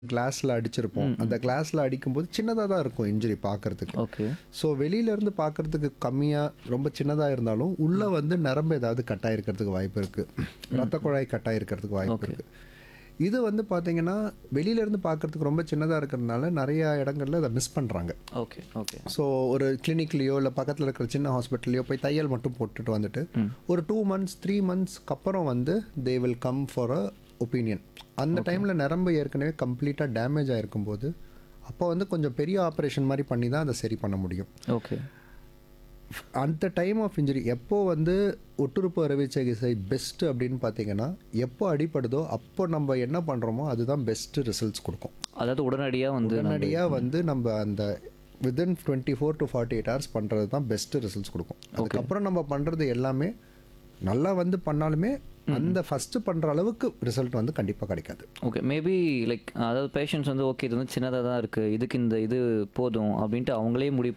கிளாஸில் அடிச்சிருப்போம் அந்த கிளாஸில் அடிக்கும்போது சின்னதாக தான் இருக்கும் இன்ஜுரி பார்க்கறதுக்கு ஓகே ஸோ வெளியிலேருந்து பார்க்கறதுக்கு கம்மியாக ரொம்ப சின்னதாக இருந்தாலும் உள்ளே வந்து நரம்பு ஏதாவது கட்டாயிருக்கிறதுக்கு வாய்ப்பு இருக்குது ரத்த குழாய் கட்டாயிருக்கிறதுக்கு வாய்ப்பு இருக்குது இது வந்து பார்த்தீங்கன்னா வெளியிலேருந்து பார்க்கறதுக்கு ரொம்ப சின்னதாக இருக்கிறதுனால நிறைய இடங்கள்ல அதை மிஸ் பண்ணுறாங்க ஓகே ஓகே ஸோ ஒரு கிளினிக்லேயோ இல்லை பக்கத்தில் இருக்கிற சின்ன ஹாஸ்பிட்டல்லையோ போய் தையல் மட்டும் போட்டுட்டு வந்துட்டு ஒரு டூ மந்த்ஸ் த்ரீ மந்த்ஸ்க்கு அப்புறம் வந்து they will come for a opinion அந்த டைமில் நரம்பு ஏற்கனவே கம்ப்ளீட்டாக டேமேஜ் ஆகிருக்கும் போது அப்போ வந்து கொஞ்சம் பெரிய ஆப்ரேஷன் மாதிரி பண்ணி தான் அதை சரி பண்ண முடியும் ஓகே அந்த டைம் ஆஃப் இன்ஜுரி எப்போ வந்து ஒட்டுறுப்பு அறுவை சிகிச்சை பெஸ்ட்டு அப்படின்னு பார்த்தீங்கன்னா எப்போ அடிப்படுதோ அப்போ நம்ம என்ன பண்ணுறோமோ அதுதான் பெஸ்ட்டு ரிசல்ட்ஸ் கொடுக்கும் அதாவது உடனடியாக வந்து நம்ம- உடனடியாக வந்து நம்ம அந்த within twenty four to forty eight hours பண்ணுறது தான் பெஸ்ட்டு ரிசல்ட்ஸ் கொடுக்கும் அதுக்கப்புறம் நம்ம பண்ணுறது எல்லாமே நல்லா வந்து பண்ணாலுமே அந்த ஃபஸ்ட்டு பண்ணுற அளவுக்கு ரிசல்ட் வந்து கண்டிப்பாக கிடைக்காது ஓகே மேபி லைக் அதாவது பேஷண்ட்ஸ் வந்து ஓகே இது வந்து சின்னதாக தான் இருக்குது இதுக்கு இந்த இது போதும் அப்படின்ட்டு அவங்களே முடிவு